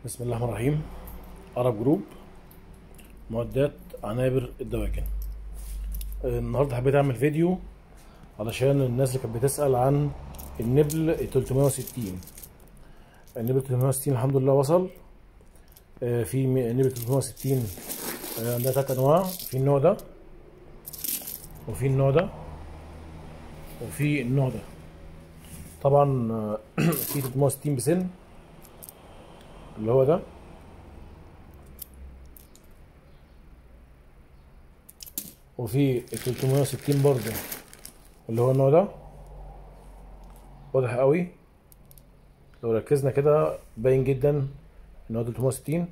بسم الله الرحمن الرحيم عرب جروب معدات عنابر الدواجن آه، النهارده حبيت اعمل فيديو علشان الناس اللي كانت بتسأل عن النبل 360 النبل 360 الحمد لله وصل آه، في م- نبل 360 آه، عندها تلات انواع في النوع ده وفي النوع ده وفي النوع ده طبعا آه، في 360 بسن اللي هو ده وفي 360 برضه اللي هو النوع ده واضح قوي لو ركزنا كده باين جدا ان هو 360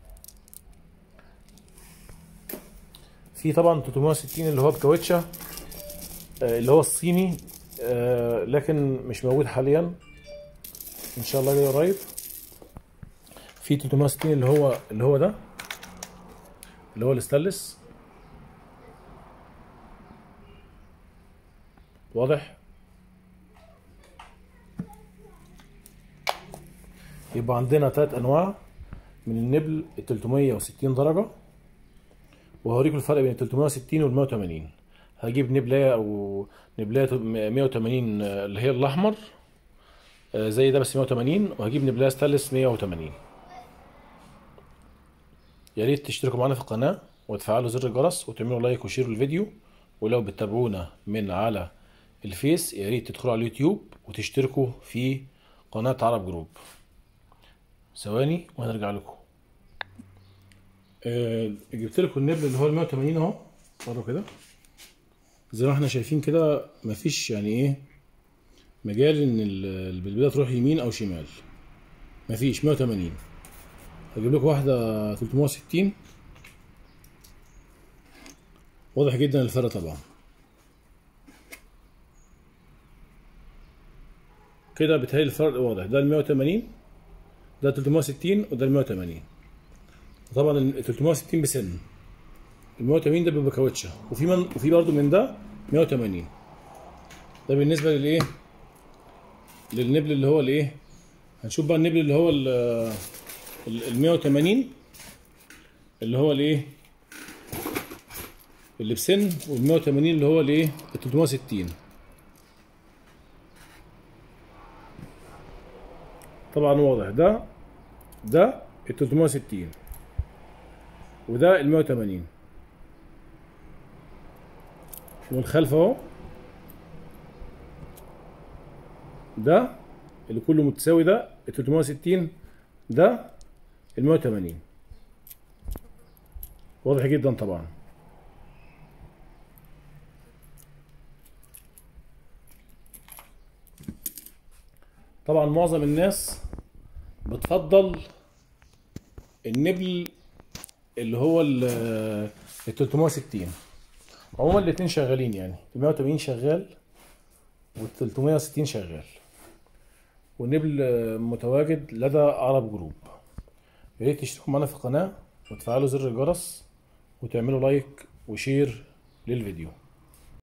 في طبعا 360 اللي هو بكاوتشة آه، اللي هو الصيني آه، لكن مش موجود حاليا ان شاء الله جاي قريب في 360 اللي هو اللي هو ده اللي هو الاستانلس واضح يبقى عندنا ثلاث انواع من النبل ال 360 درجه وهوريكم الفرق بين ال 360 وال 180 هجيب نبلايه او نبلايه 180 اللي هي الاحمر آه، زي ده بس 180 وهجيب نبلايه ستانلس 180 يا ريت تشتركوا معانا في القناة وتفعلوا زر الجرس وتعملوا لايك وشيروا الفيديو ولو بتتابعونا من على الفيس يا ريت تدخلوا على اليوتيوب وتشتركوا في قناة عرب جروب ثواني وهنرجع لكم آه جبت لكم النبل اللي هو ال 180 اهو بره كده زي ما احنا شايفين كده مفيش يعني ايه مجال ان ال- البلبله تروح يمين او شمال مفيش 180 هجيب لكم واحدة 360 واضح جدا الفرق طبعا كده بتهيألي الفرق واضح ده ال 180 ده 360 وده ال 180 طبعا ال 360 بسن ال 180 ده بيبقى كاوتشة وفي من وفي برضه من ده 180 ده بالنسبة للايه للنبل اللي هو الايه هنشوف بقى النبل اللي هو ال ال 180 اللي هو الايه اللي بسن وال 180 اللي هو الايه ال 360 طبعا واضح ده ده ال 360 وده ال 180 والخلف اهو ده اللي كله متساوي ده ال 360 ده ال 180 واضح جدا طبعا طبعا معظم الناس بتفضل النبل اللي هو ال ال 360 عموما الاتنين شغالين يعني ال 180 شغال وال 360 شغال والنبل متواجد لدى عرب جروب يا ريت تشتركوا معانا في القناة وتفعلوا زر الجرس وتعملوا لايك وشير للفيديو